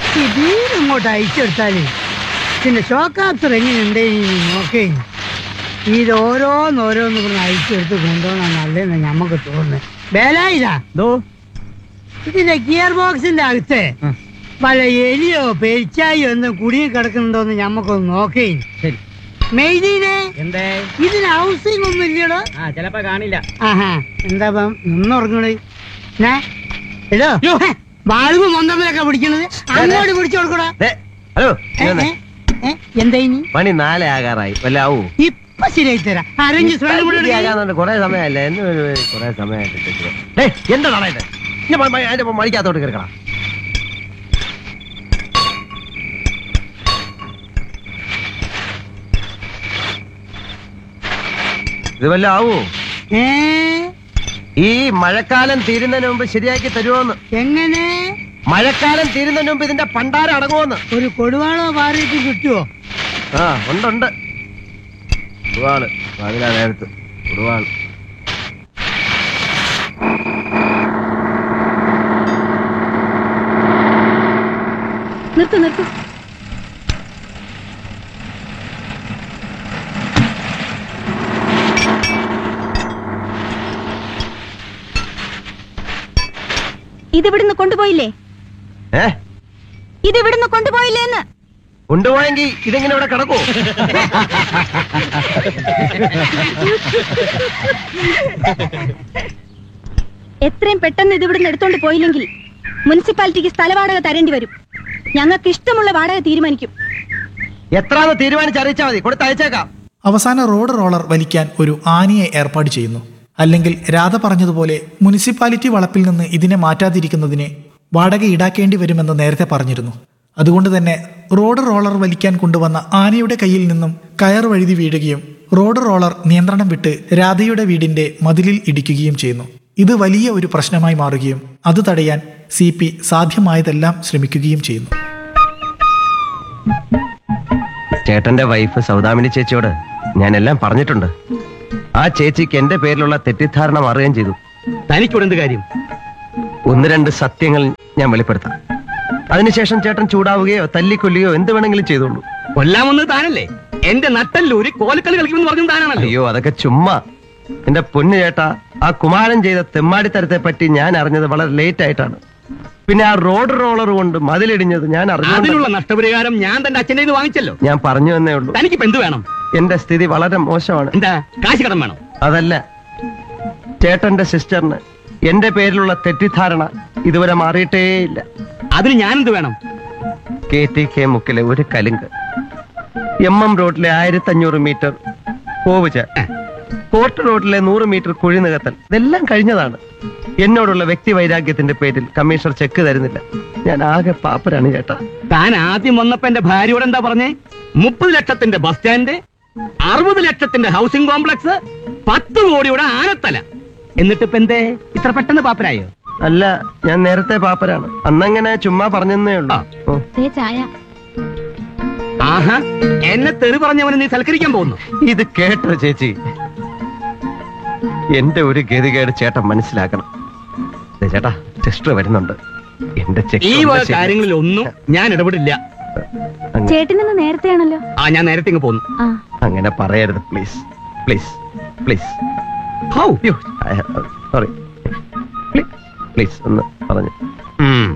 ഈ ബീർ ഇങ്ങോട്ട് അയച്ചെടുത്താലേ പിന്നെ ഷോക്കാപ്സർ എങ്ങനെയുണ്ട് നോക്കേ ഇത് ഓരോന്നോരോന്ന് പറഞ്ഞ് അയച്ചെടുത്ത് കൊണ്ടുപോകണം നല്ലതെന്ന് ഞമ്മക്ക് തോന്നുന്നത് ബേലായില്ല ദോ ഇതിന്റെ ഗിയർ ബോക്സിന്റെ അകത്ത് പല എലിയോ പെരിച്ചായോ ഒന്നും കുടുങ്ങി കിടക്കുന്നുണ്ടോന്ന് ഞമ്മക്കൊന്ന് നോക്കേ ശരി മെയ്തീനെ എന്തേ ഇതിന് ഹൗസിംഗ് ഒന്നും ഇല്ലടോ ആ ചിലപ്പോ കാണില്ല ആഹാ എന്താ ഇപ്പം നിന്നുറങ്ങണേ ഞാ എടോ ബാൾബ് മൊന്തമ്മലൊക്കെ പിടിക്കണത് അങ്ങോട്ട് പിടിച്ചു കൊടുക്കടാ ദേ, ഹലോ ഏ, ഇങ്ങനെ. ഏ, ഏ, എന്താ ഇനി പണി നാലേ ആകാറായി വല്ല ആവൂ ഇപ്പൊ ശരിയായി തരാം അരഞ്ച് സ്വേണം കൂടെ എടുക്ക്. ആകാന്നുണ്ട് കൊറേ സമയമല്ലേ എന്ന് കൊറേ സമയമായിട്ട് എന്താണ് ഇത് ഇനി മ- മ- അതിന്റെ മടിക്കകത്തോട്ട് കിടക്കണം ഇത് വല്ല ആവൂ ഏ ഈ മഴക്കാലം തീരുന്നതിന് മുമ്പ് ശരിയാക്കി തരുമോന്ന് എങ്ങനെ മഴക്കാലം തീരുന്നതിന് മുമ്പ് ഇതിന്റെ പണ്ടാരം അടങ്ങുമെന്ന് ഒരു കൊടുവാളോ പാറിയിട്ട് കിട്ടുവോ ആ ഉണ്ടുണ്ട് ഉടുവാള് അതിലാ നേരത്ത് ഉടുവാള് നിർത്ത് നിർത്ത് ഇതിവിടുന്ന് കൊണ്ടുപോയില്ലേ ഏ ഇതിവിടുന്ന് കൊണ്ടുപോയില്ലേ എന്ന് കൊണ്ടുപോയെങ്കിൽ ഇതെങ്ങനെ ഇവിടെ കിടക്കൂ എത്രയും പെട്ടെന്ന് ഇതിവിടുന്ന് എടുത്തോണ്ട് പോയില്ലെങ്കിൽ മുനിസിപ്പാലിറ്റിക്ക് സ്ഥലവാടക തരേണ്ടി വരും ഞങ്ങൾക്ക് ഇഷ്ടമുള്ള വാടക തീരുമാനിക്കും എത്രാന്ന് തീരുമാനിച്ചറിയിച്ചാൽ മതി കൊടുത്തയച്ചേക്കാം അവസാന റോഡ് റോളർ വലിക്കാൻ ഒരു ആനയെ ഏർപ്പാട് ചെയ്യുന്നു അല്ലെങ്കിൽ രാധ പറഞ്ഞതുപോലെ മുനിസിപ്പാലിറ്റി വളപ്പിൽ നിന്ന് ഇതിനെ മാറ്റാതിരിക്കുന്നതിന് വാടക ഈടാക്കേണ്ടി വരുമെന്ന് നേരത്തെ പറഞ്ഞിരുന്നു അതുകൊണ്ട് തന്നെ റോഡ് റോളർ വലിക്കാൻ കൊണ്ടുവന്ന ആനയുടെ കയ്യിൽ നിന്നും കയർ വഴുതി വീഴുകയും റോഡ് റോളർ നിയന്ത്രണം വിട്ട് രാധയുടെ വീടിന്റെ മതിലിൽ ഇടിക്കുകയും ചെയ്യുന്നു ഇത് വലിയ ഒരു പ്രശ്നമായി മാറുകയും അത് തടയാൻ സി പി സാധ്യമായതെല്ലാം ശ്രമിക്കുകയും ചെയ്യുന്നു ചേട്ടന്റെ വൈഫ് സൗദാമിനി ചേച്ചിയോട് ഞാൻ എല്ലാം പറഞ്ഞിട്ടുണ്ട് ആ ചേച്ചിക്ക് എന്റെ പേരിലുള്ള തെറ്റിദ്ധാരണ മാറുകയും ചെയ്തു തനിക്കൂടെ എന്ത് കാര്യം ഒന്ന് രണ്ട് സത്യങ്ങൾ ഞാൻ വെളിപ്പെടുത്താം അതിനുശേഷം ചേട്ടൻ ചൂടാവുകയോ തല്ലിക്കൊല്ലുകയോ എന്ത് വേണമെങ്കിലും ചെയ്തോളൂ കൊല്ലാമെന്ന് താനല്ലേ എന്റെ നട്ടല്ലൂരി കോലക്കളി കളിക്കുമെന്ന് പറഞ്ഞത് താനാണല്ലോ അയ്യോ അതൊക്കെ ചുമ്മാ എന്റെ പൊന്നു ചേട്ടാ ആ കുമാരൻ ചെയ്ത തെമ്മാടിത്തരത്തെ പറ്റി ഞാൻ അറിഞ്ഞത് വളരെ ലേറ്റ് ആയിട്ടാണ് പിന്നെ ആ റോഡ് റോളർ കൊണ്ട് മതിലിടിഞ്ഞത് ഞാൻ അതിനുള്ള അറിഞ്ഞു നഷ്ടപരിഹാരം ഞാൻ തന്റെ അച്ഛൻ്റെ കയ്യിൽ നിന്ന് വാങ്ങിച്ചല്ലോ ഞാൻ പറഞ്ഞു എന്നേ ഉള്ളൂ തനിക്കിപ്പോ എന്ത് വേണം എന്റെ സ്ഥിതി വളരെ മോശമാണ് എന്താ കാശ് കടം വേണം അതല്ല ചേട്ടന്റെ സിസ്റ്ററിന് എന്റെ പേരിലുള്ള തെറ്റിദ്ധാരണ ഇതുവരെ മാറിയിട്ടേയില്ല അതിന് ഞാൻ എന്ത് വേണം കെ ടി കെ മുക്കിലെ ഒരു കലുങ്ക് എം എം റോഡിലെ ആയിരത്തി അഞ്ഞൂറ് മീറ്റർ പോവുച കോർട്ട് റോഡിലെ നൂറ് മീറ്റർ കുഴി നികത്തൽ ഇതെല്ലാം കഴിഞ്ഞതാണ് എന്നോടുള്ള വ്യക്തി വൈരാഗ്യത്തിന്റെ പേരിൽ കമ്മീഷണർ ചെക്ക് തരുന്നില്ല ഞാൻ ആകെ പാപ്പരാണ് ചേട്ടാ താൻ ആദ്യം വന്നപ്പോ എന്റെ ഭാര്യയോട് എന്താ പറഞ്ഞേ മുപ്പത് ലക്ഷത്തിന്റെ ബസ് സ്റ്റാൻഡ് അറുപത് ലക്ഷത്തിന്റെ ഹൗസിംഗ് കോംപ്ലക്സ് പത്ത് കോടിയുടെ ആനത്തല എന്നിട്ട് ഇപ്പൊ എന്തേ ഇത്ര പെട്ടെന്ന് പാപ്പരായോ അല്ല ഞാൻ നേരത്തെ പാപ്പരാണ് അന്നങ്ങനെ ചുമ്മാ പറഞ്ഞെന്നേ ഉള്ളൂ ഓ, ചായ ആഹാ എന്നെ തെറി പറഞ്ഞവനെ നീ സൽക്കരിക്കാൻ പോകുന്നു ഇത് കേട്ടോ ചേച്ചി എന്റെ ഒരു ഗതികേട് ചേട്ടൻ മനസ്സിലാക്കണം ദേ ചേട്ടാ സിസ്റ്റർ വരുന്നുണ്ട് എന്റെ ചെക്ക് ഈ ഒന്ന് വക ശരി- കാര്യങ്ങളിൽ ഒന്നും ഞാൻ ഇടപെടില്ല അങ്ങ- ചേട്ടനെന്ന് നേരത്തെയാണല്ലോ ആ ഞാൻ നേരത്തെ ഇങ്ങ് പോന്നു ആ അങ്ങനെ പറയരുത് please please please how sorry please ഒന്ന് പറഞ്ഞു ഉം.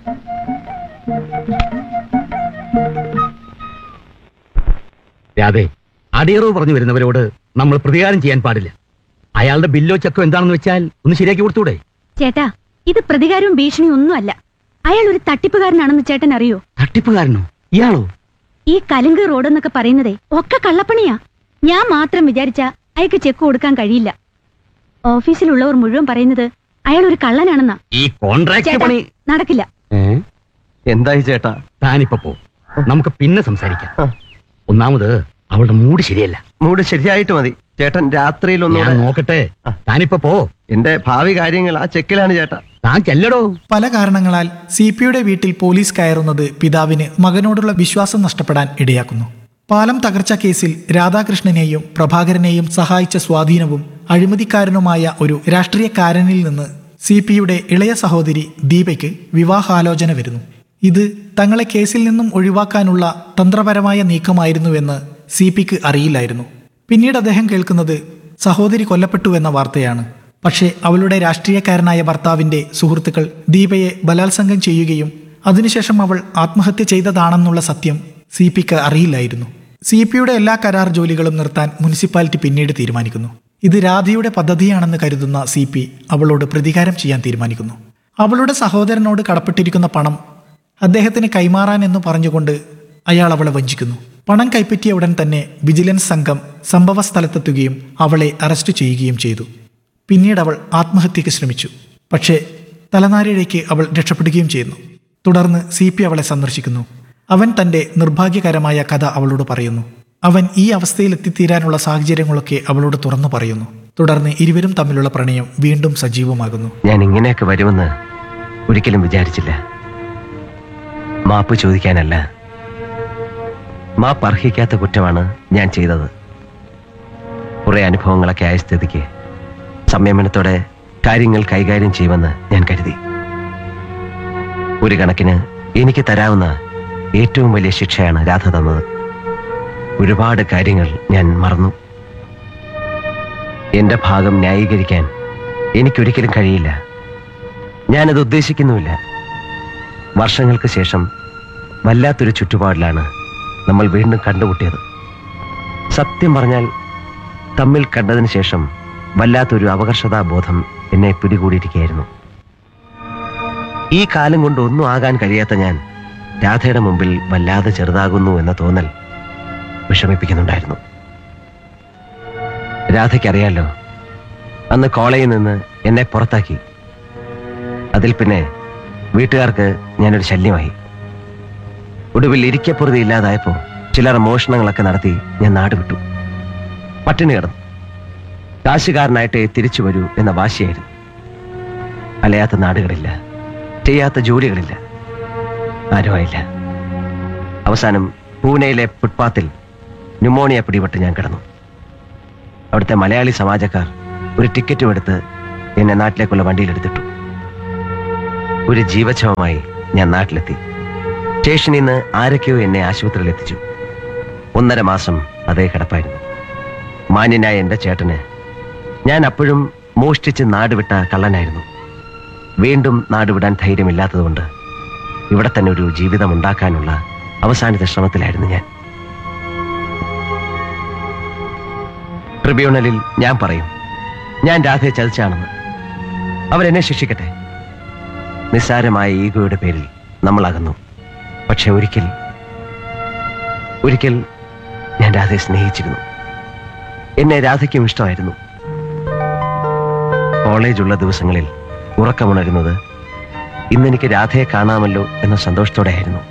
രാധേ അടിയറവ് പറഞ്ഞു വരുന്നവരോട് നമ്മൾ പ്രതികാരം ചെയ്യാൻ പാടില്ല അയാളുടെ ബില്ലോ ചെക്കോ എന്താണെന്ന് വെച്ചാൽ ഒന്ന് ശരിയാക്കി കൊടുത്തൂടെ ചേട്ടാ ഇത് പ്രതികാരവും ഭീഷണിയും ഒന്നുമല്ല അയാൾ ഒരു തട്ടിപ്പുകാരനാണെന്ന് ചേട്ടൻ അറിയോ തട്ടിപ്പുകാരനോ ഇയാളോ ഈ കലുങ്ക് റോഡ് എന്നൊക്കെ പറയുന്നതേ ഒക്കെ കള്ളപ്പണിയാ ഞാൻ മാത്രം വിചാരിച്ച അയാൾക്ക് ചെക്ക് കൊടുക്കാൻ കഴിയില്ല ഓഫീസിലുള്ളവർ മുഴുവൻ പറയുന്നത് അയാൾ ഒരു കള്ളനാണെന്നാ ഈ കോൺട്രാക്ട് ചേട്ടാ പണി നടക്കില്ല ഏ? എന്തായി ചേട്ടാ താനിപ്പോ പോ നമുക്ക് പിന്നെ സംസാരിക്കാം ആ. ഒന്നാമത് അവളുടെ മൂഡ് ശരിയല്ല മൂട് ശരിയായിട്ട് മതി ചേട്ടൻ രാത്രിയിൽ ഞാൻ ഒന്നും നോക്കട്ടെ താനിപ്പോ പോ എന്റെ ഭാവി കാര്യങ്ങൾ ആ ചെക്കിലാണ് ചേട്ടാ താൻ ചെല്ലടോ പല കാരണങ്ങളാൽ സി പിയുടെ വീട്ടിൽ പോലീസ് കയറുന്നത് പിതാവിന് മകനോടുള്ള വിശ്വാസം നഷ്ടപ്പെടാൻ ഇടയാക്കുന്നു പാലം തകർച്ച കേസിൽ രാധാകൃഷ്ണനെയും പ്രഭാകരനെയും സഹായിച്ച സ്വാധീനവും അഴിമതിക്കാരനുമായ ഒരു രാഷ്ട്രീയക്കാരനിൽ നിന്ന് സി പിയുടെ ഇളയ സഹോദരി ദീപയ്ക്ക് വിവാഹാലോചന വരുന്നു ഇത് തങ്ങളെ കേസിൽ നിന്നും ഒഴിവാക്കാനുള്ള തന്ത്രപരമായ നീക്കമായിരുന്നുവെന്ന് സി പിക്ക് അറിയില്ലായിരുന്നു പിന്നീട് അദ്ദേഹം കേൾക്കുന്നത് സഹോദരി കൊല്ലപ്പെട്ടു എന്ന വാർത്തയാണ് പക്ഷേ അവളുടെ രാഷ്ട്രീയക്കാരനായ ഭർത്താവിന്റെ സുഹൃത്തുക്കൾ ദീപയെ ബലാത്സംഗം ചെയ്യുകയും അതിനുശേഷം അവൾ ആത്മഹത്യ ചെയ്തതാണെന്നുള്ള സത്യം സി പിക്ക് അറിയില്ലായിരുന്നു സി പിയുടെ എല്ലാ കരാർ ജോലികളും നിർത്താൻ മുനിസിപ്പാലിറ്റി പിന്നീട് തീരുമാനിക്കുന്നു ഇത് രാധയുടെ പദ്ധതിയാണെന്ന് കരുതുന്ന സി പി അവളോട് പ്രതികാരം ചെയ്യാൻ തീരുമാനിക്കുന്നു അവളുടെ സഹോദരനോട് കടപ്പെട്ടിരിക്കുന്ന പണം അദ്ദേഹത്തിന് കൈമാറാൻ എന്ന് പറഞ്ഞുകൊണ്ട് അയാൾ അവളെ വഞ്ചിക്കുന്നു പണം കൈപ്പറ്റിയ ഉടൻ തന്നെ വിജിലൻസ് സംഘം സംഭവ സ്ഥലത്തെത്തുകയും അവളെ അറസ്റ്റ് ചെയ്യുകയും ചെയ്തു പിന്നീട് അവൾ ആത്മഹത്യയ്ക്ക് ശ്രമിച്ചു പക്ഷേ തലനാരിഴയ്ക്ക് അവൾ രക്ഷപ്പെടുകയും ചെയ്യുന്നു തുടർന്ന് സി പി അവളെ സന്ദർശിക്കുന്നു അവൻ തന്റെ നിർഭാഗ്യകരമായ കഥ അവളോട് പറയുന്നു അവൻ ഈ അവസ്ഥയിൽ എത്തിത്തീരാനുള്ള സാഹചര്യങ്ങളൊക്കെ അവളോട് തുറന്നു പറയുന്നു തുടർന്ന് ഇരുവരും തമ്മിലുള്ള പ്രണയം വീണ്ടും സജീവമാകുന്നു ഞാൻ ഇങ്ങനെയൊക്കെ വരുമെന്ന് ഒരിക്കലും വിചാരിച്ചില്ല മാപ്പ് ചോദിക്കാനല്ല മാപ്പ് അർഹിക്കാത്ത കുറ്റമാണ് ഞാൻ ചെയ്തത് കുറെ അനുഭവങ്ങളൊക്കെ ആയ സ്ഥിതിക്ക് സംയമനത്തോടെ കാര്യങ്ങൾ കൈകാര്യം ചെയ്യുമെന്ന് ഞാൻ കരുതി ഒരു കണക്കിന് എനിക്ക് തരാവുന്ന ഏറ്റവും വലിയ ശിക്ഷയാണ് രാധ തന്നത് ഒരുപാട് കാര്യങ്ങൾ ഞാൻ മറന്നു എന്റെ ഭാഗം ന്യായീകരിക്കാൻ എനിക്കൊരിക്കലും കഴിയില്ല ഞാനത് ഉദ്ദേശിക്കുന്നുമില്ല വർഷങ്ങൾക്ക് ശേഷം വല്ലാത്തൊരു ചുറ്റുപാടിലാണ് നമ്മൾ വീണ്ടും കണ്ടുമുട്ടിയത് സത്യം പറഞ്ഞാൽ തമ്മിൽ കണ്ടതിന് ശേഷം വല്ലാത്തൊരു അപകർഷതാബോധം എന്നെ പിടികൂടിയിരിക്കുകയായിരുന്നു ഈ കാലം കൊണ്ട് ഒന്നും ആകാൻ കഴിയാത്ത ഞാൻ രാധയുടെ മുമ്പിൽ വല്ലാതെ ചെറുതാകുന്നു എന്ന തോന്നൽ വിഷമിപ്പിക്കുന്നുണ്ടായിരുന്നു രാധയ്ക്കറിയാലോ അന്ന് കോളേജിൽ നിന്ന് എന്നെ പുറത്താക്കി അതിൽ പിന്നെ വീട്ടുകാർക്ക് ഞാനൊരു ശല്യമായി ഒടുവിൽ ഇരിക്കപ്പുറതി ഇല്ലാതായപ്പോ ചിലർ മോഷണങ്ങളൊക്കെ നടത്തി ഞാൻ നാട് വിട്ടു പട്ടിണി കിടന്നു കാശുകാരനായിട്ടേ തിരിച്ചു വരൂ എന്ന വാശിയായിരുന്നു അലയാത്ത നാടുകളില്ല ചെയ്യാത്ത ജോലികളില്ല ആരുമായില്ല അവസാനം പൂനെയിലെ ഫുട്പാത്തിൽ ന്യൂമോണിയ പിടിപെട്ട് ഞാൻ കിടന്നു അവിടുത്തെ മലയാളി സമാജക്കാർ ഒരു ടിക്കറ്റും എടുത്ത് എന്നെ നാട്ടിലേക്കുള്ള വണ്ടിയിലെടുത്തിട്ടു ഒരു ജീവച്ഛവമായി ഞാൻ നാട്ടിലെത്തി സ്റ്റേഷനിൽ നിന്ന് ആരൊക്കെയോ എന്നെ ആശുപത്രിയിൽ എത്തിച്ചു ഒന്നര മാസം അതേ കിടപ്പായിരുന്നു മാന്യനായ എൻ്റെ ചേട്ടന് ഞാൻ അപ്പോഴും മോഷ്ടിച്ച് നാടുവിട്ട കള്ളനായിരുന്നു വീണ്ടും നാടുവിടാൻ ധൈര്യമില്ലാത്തതുകൊണ്ട് ഇവിടെ തന്നെ ഒരു ജീവിതം ഉണ്ടാക്കാനുള്ള അവസാനത്തെ ശ്രമത്തിലായിരുന്നു ഞാൻ ട്രിബ്യൂണലിൽ ഞാൻ പറയും ഞാൻ രാധയെ ചതിച്ചാണെന്ന് അവരെന്നെ ശിക്ഷിക്കട്ടെ നിസ്സാരമായ ഈഗോയുടെ പേരിൽ നമ്മൾ അകന്നു പക്ഷെ ഒരിക്കൽ ഒരിക്കൽ ഞാൻ രാധയെ സ്നേഹിച്ചിരുന്നു എന്നെ രാധയ്ക്കും ഇഷ്ടമായിരുന്നു കോളേജുള്ള ദിവസങ്ങളിൽ ഉറക്കമുണരുന്നത് ഇന്നെനിക്ക് രാധയെ കാണാമല്ലോ എന്ന സന്തോഷത്തോടെ ആയിരുന്നു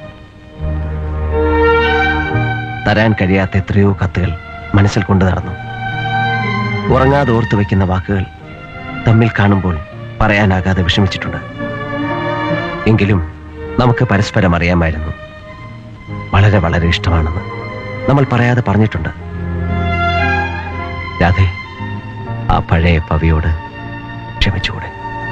തരാൻ കഴിയാത്ത എത്രയോ കത്തുകൾ മനസ്സിൽ കൊണ്ടു നടന്നു ഉറങ്ങാതെ ഓർത്തു വയ്ക്കുന്ന വാക്കുകൾ തമ്മിൽ കാണുമ്പോൾ പറയാനാകാതെ വിഷമിച്ചിട്ടുണ്ട് എങ്കിലും നമുക്ക് പരസ്പരം അറിയാമായിരുന്നു വളരെ വളരെ ഇഷ്ടമാണെന്ന് നമ്മൾ പറയാതെ പറഞ്ഞിട്ടുണ്ട് രാധേ ആ പഴയ പവിയോട് ക്ഷമിച്ചുകൂടെ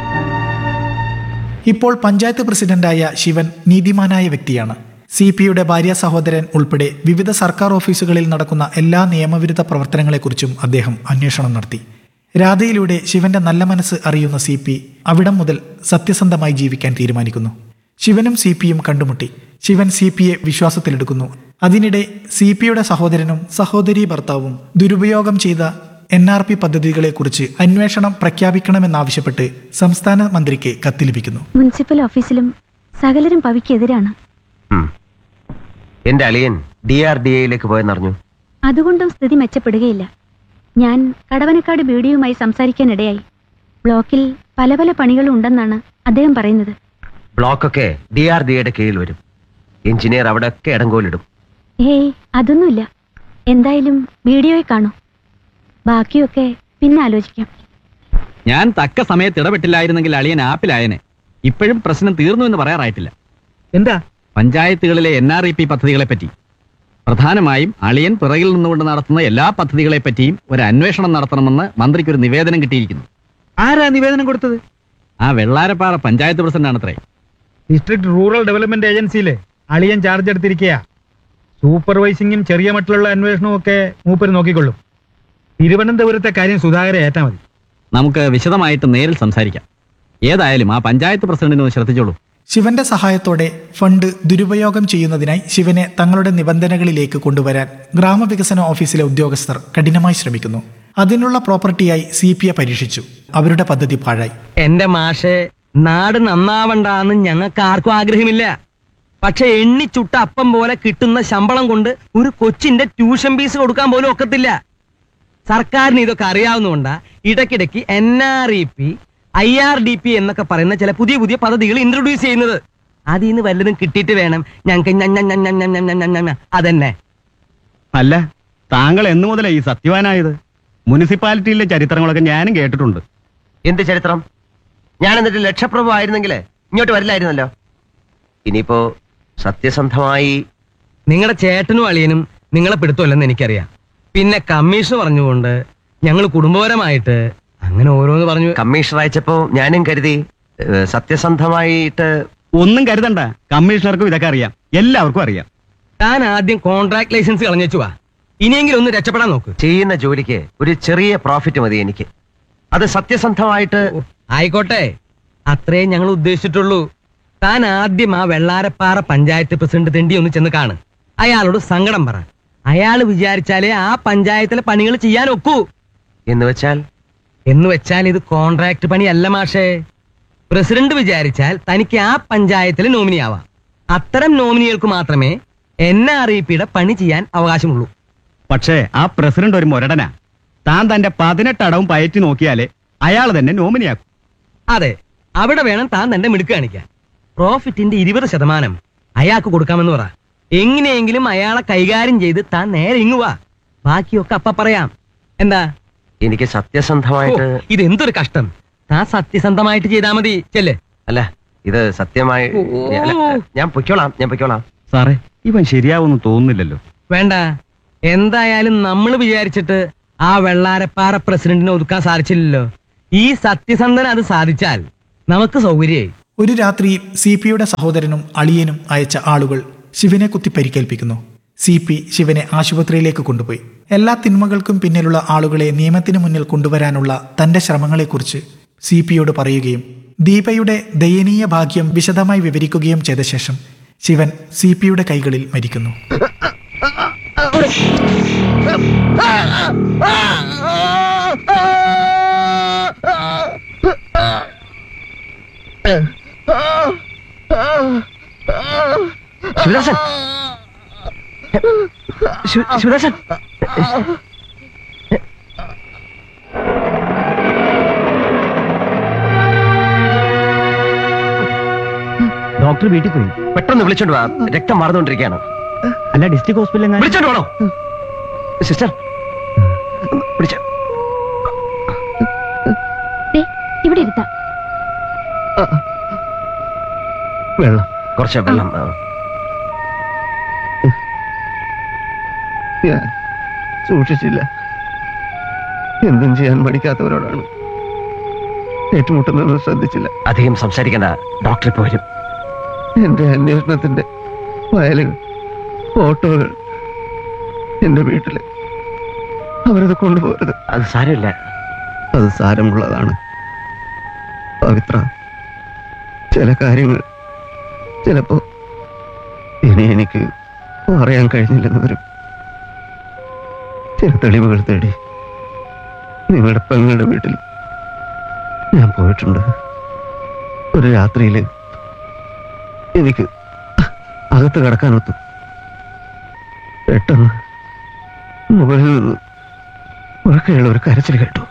ഇപ്പോൾ പഞ്ചായത്ത് പ്രസിഡന്റായ ശിവൻ നീതിമാനായ വ്യക്തിയാണ് സി പിയുടെ ഭാര്യ സഹോദരൻ ഉൾപ്പെടെ വിവിധ സർക്കാർ ഓഫീസുകളിൽ നടക്കുന്ന എല്ലാ നിയമവിരുദ്ധ പ്രവർത്തനങ്ങളെക്കുറിച്ചും അദ്ദേഹം അന്വേഷണം നടത്തി രാധയിലൂടെ ശിവന്റെ നല്ല മനസ്സ് അറിയുന്ന സി പി അവിടം മുതൽ സത്യസന്ധമായി ജീവിക്കാൻ തീരുമാനിക്കുന്നു ശിവനും സി പിയും കണ്ടുമുട്ടി ശിവൻ സി പിയെ വിശ്വാസത്തിലെടുക്കുന്നു അതിനിടെ സി പിയുടെ സഹോദരനും സഹോദരി ഭർത്താവും ദുരുപയോഗം ചെയ്ത എൻ ആർ പി പദ്ധതികളെക്കുറിച്ച് അന്വേഷണം പ്രഖ്യാപിക്കണമെന്നാവശ്യപ്പെട്ട് സംസ്ഥാന മന്ത്രിക്ക് കത്ത് ലഭിക്കുന്നു മുനിസിപ്പൽ ഓഫീസിലും സകലരും പവിക്കെതിരാണ് ഉം. എന്റെ അളിയൻ ഡി ആർ ഡി എയിലേക്ക് പോയെന്നറിഞ്ഞു അതുകൊണ്ടും സ്ഥിതി മെച്ചപ്പെടുകയില്ല ഞാൻ കടവനക്കാട് ബീഡിയുമായി സംസാരിക്കാനിടയായി ബ്ലോക്കിൽ പല പല പണികളും ഉണ്ടെന്നാണ് അദ്ദേഹം പറയുന്നത് ബ്ലോക്കൊക്കെ ഡി ആർ ഡി എയുടെ കീഴിൽ വരും എഞ്ചിനീയർ അവിടെ ഒക്കെ ഇടങ്കോലിടും ഏയ് അതൊന്നുമില്ല എന്തായാലും വീഡിയോയിൽ കാണൂ ബാക്കിയൊക്കെ പിന്നെ ആലോചിക്കാം ഞാൻ തക്ക സമയത്ത് ഇടപെട്ടില്ലായിരുന്നെങ്കിൽ അളിയൻ ആപ്പിലായനെ ഇപ്പോഴും പ്രശ്നം തീർന്നു എന്ന് പറയാറായിട്ടില്ല എന്താ പഞ്ചായത്തുകളിലെ എൻ ആർ ഇ പി പദ്ധതികളെ പറ്റി പ്രധാനമായും അളിയൻ പിറകിൽ നിന്നുകൊണ്ട് നടത്തുന്ന എല്ലാ പദ്ധതികളെ പറ്റിയും ഒരു അന്വേഷണം നടത്തണമെന്ന് മന്ത്രിക്ക് ഒരു നിവേദനം കിട്ടിയിരിക്കുന്നു ആരാ നിവേദനം കൊടുത്തത് ആ വെള്ളാരപ്പാറ പഞ്ചായത്ത് പ്രസിഡന്റാണത്രേ ഡിസ്ട്രിക്ട് റൂറൽ ഡെവലപ്മെന്റ് ഏജൻസിയിലെ അളിയൻ ചാർജ് എടുത്തിരിക്കുക സൂപ്പർവൈസിങ്ങും ചെറിയ മട്ടിലുള്ള അന്വേഷണവും ഒക്കെ മൂപ്പര് നോക്കിക്കൊള്ളും തിരുവനന്തപുരത്തെ കാര്യം സുധാകരെ ഏറ്റാ മതി നമുക്ക് വിശദമായിട്ട് നേരിൽ സംസാരിക്കാം ഏതായാലും ആ പഞ്ചായത്ത് പ്രസിഡന്റിനെ ഒന്ന് ശ്രദ്ധിച്ചോളൂ ശിവന്റെ സഹായത്തോടെ ഫണ്ട് ദുരുപയോഗം ചെയ്യുന്നതിനായി ശിവനെ തങ്ങളുടെ നിബന്ധനകളിലേക്ക് കൊണ്ടുവരാൻ ഗ്രാമവികസന ഓഫീസിലെ ഉദ്യോഗസ്ഥർ കഠിനമായി ശ്രമിക്കുന്നു അതിനുള്ള പ്രോപ്പർട്ടിയായി സി പി എ പരീക്ഷിച്ചു അവരുടെ പദ്ധതി പാഴായി എന്റെ മാഷെ നാട് നന്നാവണ്ടാന്ന് ഞങ്ങൾക്ക് ആർക്കും ആഗ്രഹമില്ല പക്ഷെ എണ്ണിച്ചുട്ട അപ്പം പോലെ കിട്ടുന്ന ശമ്പളം കൊണ്ട് ഒരു കൊച്ചിന്റെ ട്യൂഷൻ ഫീസ് കൊടുക്കാൻ പോലും ഒക്കത്തില്ല സർക്കാരിന് ഇതൊക്കെ അറിയാവുന്നതുകൊണ്ടാ ഇടയ്ക്കിടയ്ക്ക് N R E P I R D P എന്നൊക്കെ പറയുന്ന ചില പുതിയ പുതിയ പദ്ധതികൾ ഇൻട്രൊഡ്യൂസ് ചെയ്യുന്നത് അതിൽ നിന്ന് വല്ലതും കിട്ടിയിട്ട് വേണം ഞങ്ങൾക്ക് ഞ- ഞ- ഞ- ഞ- ഞ- ഞ- ഞ- ഞ- ഞ- അതന്നെ അല്ല താങ്കൾ എന്നു മുതലേ ഈ സത്യവാനായത് മുനിസിപ്പാലിറ്റിയിലെ ചരിത്രങ്ങളൊക്കെ ഞാനും കേട്ടിട്ടുണ്ട് എന്ത് ചരിത്രം ഞാൻ എന്നിട്ട് ലക്ഷപ്രഭു ആയിരുന്നെങ്കിൽ ഇങ്ങോട്ട് വരില്ലായിരുന്നല്ലോ ഇനിയിപ്പോ സത്യസന്ധമായി നിങ്ങളുടെ ചേട്ടനും അളിയനും നിങ്ങളെ പിടുത്തമല്ലെന്ന് എനിക്കറിയാം പിന്നെ കമ്മീഷൻ പറഞ്ഞുകൊണ്ട് ഞങ്ങൾ കുടുംബപരമായിട്ട് അങ്ങനെ ഓരോന്ന് പറഞ്ഞു കമ്മീഷണർ അയച്ചപ്പോ ഞാനും കരുതി ഏഹ്, സത്യസന്ധമായിട്ട് ഒന്നും കരുതണ്ട കമ്മീഷണർക്കും ഇതൊക്കെ അറിയാം എല്ലാവർക്കും അറിയാം താൻ ആദ്യം കോൺട്രാക്ട് ലൈസൻസ് കളഞ്ഞു വാ ഇനിയെങ്കിലും ഒന്ന് രക്ഷപ്പെടാൻ നോക്ക് ചെയ്യുന്ന ജോലിക്ക് ഒരു ചെറിയ പ്രോഫിറ്റ് മതി എനിക്ക് അത് സത്യസന്ധമായിട്ട് ആയിക്കോട്ടെ അത്രേ ഞങ്ങൾ ഉദ്ദേശിച്ചിട്ടുള്ളൂ താൻ ആദ്യം ആ വെള്ളാരപ്പാറ പഞ്ചായത്ത് പ്രസിഡന്റ് തെണ്ടി ഒന്ന് ചെന്ന് കാണ് അയാളോട് സങ്കടം പറ അയാൾ വിചാരിച്ചാലേ ആ പഞ്ചായത്തിലെ പണികൾ ചെയ്യാൻ ഒക്കൂ എന്ന് വെച്ചാൽ എന്ന് വെച്ചാൽ ഇത് കോൺട്രാക്ട് പണിയല്ല മാഷേ പ്രസിഡന്റ് വിചാരിച്ചാൽ തനിക്ക് ആ പഞ്ചായത്തിലെ നോമിനി ആവാം അത്തരം നോമിനികൾക്ക് മാത്രമേ എൻ ആർ ഇ പിയുടെ പണി ചെയ്യാൻ അവകാശമുള്ളൂ പക്ഷേ ആ പ്രസിഡന്റ് ഒരു മുരടനാ താൻ തന്റെ പതിനെട്ട് അടവും പയറ്റി നോക്കിയാലേ അയാൾ തന്നെ നോമിനിയാക്കും അതെ അവിടെ വേണം താൻ തന്റെ മിടുക്ക് കാണിക്കാൻ പ്രോഫിറ്റിന്റെ ഇരുപത് ശതമാനം അയാൾക്ക് കൊടുക്കാമെന്ന് പറ എങ്ങനെയെങ്കിലും അയാളെ കൈകാര്യം ചെയ്ത് താൻ നേരെ ഇങ്ങുവാ ബാക്കിയൊക്കെ അപ്പ പറയാം എന്താ എനിക്ക് സത്യസന്ധമായിട്ട് ഓ, ഇത് എന്തൊരു കഷ്ടം താൻ സത്യസന്ധമായിട്ട് ചെയ്താ മതി ചെല്ലേ അല്ല ഇത് സത്യമായി അല്ല, ഞാൻ പൊയ്ക്കോളാം ഞാൻ പൊയ്ക്കോളാം സാറേ ഇവൻ ശരിയാവൊന്നും തോന്നുന്നില്ലല്ലോ വേണ്ട എന്തായാലും നമ്മൾ വിചാരിച്ചിട്ട് ആ വെള്ളാരപ്പാറ പ്രസിഡന്റിനെ ഒതുക്കാൻ സാധിച്ചില്ലല്ലോ ഈ സത്യസന്ധന അത് സാധിച്ചാൽ നമുക്ക് സൗകര്യമായി ഒരു രാത്രിയിൽ സി പിയുടെ സഹോദരനും അളിയനും അയച്ച ആളുകൾ ശിവനെ കുത്തി പരിക്കേൽപ്പിക്കുന്നു സി പി ശിവനെ ആശുപത്രിയിലേക്ക് കൊണ്ടുപോയി എല്ലാ തിന്മകൾക്കും പിന്നിലുള്ള ആളുകളെ നിയമത്തിന് മുന്നിൽ കൊണ്ടുവരാനുള്ള തന്റെ ശ്രമങ്ങളെക്കുറിച്ച് സി പിയോട് പറയുകയും ദീപയുടെ ദയനീയ ഭാഗ്യം വിശദമായി വിവരിക്കുകയും ചെയ്ത ശേഷം ശിവൻ സി പിയുടെ കൈകളിൽ മരിക്കുന്നു ശിവദാസൻ ശിവ- ശിവദാസൻ ഡോക്ടർ വീട്ടിൽ പോയി പെട്ടെന്ന് വിളിച്ചോണ്ട് വാ രക്തം മാറുന്നോണ്ടിരിക്കുകയാണ് അല്ല ഡിസ്ട്രിക്ട് ഹോസ്പിറ്റലിൽ വിളിച്ചോണ്ട് വേണോ സിസ്റ്റർ വിളിച്ചോ ദേ, ഇവിടെ ഇരുത്താം വെള്ളം കുറച്ച് വെള്ളം ആ. ഞാൻ സൂക്ഷിച്ചില്ല എന്തും ചെയ്യാൻ പഠിക്കാത്തവരോടാണ് ഏറ്റുമുട്ടുന്നത് ശ്രദ്ധിച്ചില്ല അധികം സംസാരിക്കണ്ട ഡോക്ടർ ഇപ്പൊ വരും എന്റെ അന്വേഷണത്തിന്റെ ഫയലുകൾ ഫോട്ടോകൾ എന്റെ വീട്ടില് അവരത് കൊണ്ടുപോകരുത് അത് സാരമില്ല അത് സാരമുള്ളതാണ് പവിത്ര ചില കാര്യങ്ങൾ ചിലപ്പോ ഇനി എനിക്ക് പറയാൻ കഴിഞ്ഞില്ലെന്ന് വരും ചില തെളിവുകൾ തേടി നിങ്ങളുടെ പെങ്ങളുടെ വീട്ടിൽ ഞാൻ പോയിട്ടുണ്ട് ഒരു രാത്രിയിൽ എനിക്ക് അകത്ത് കിടക്കാനൊത്തു പെട്ടെന്ന് മുകളിൽ നിന്ന് ഉറക്കെയുള്ള ഒരു കരച്ചിൽ കേട്ടു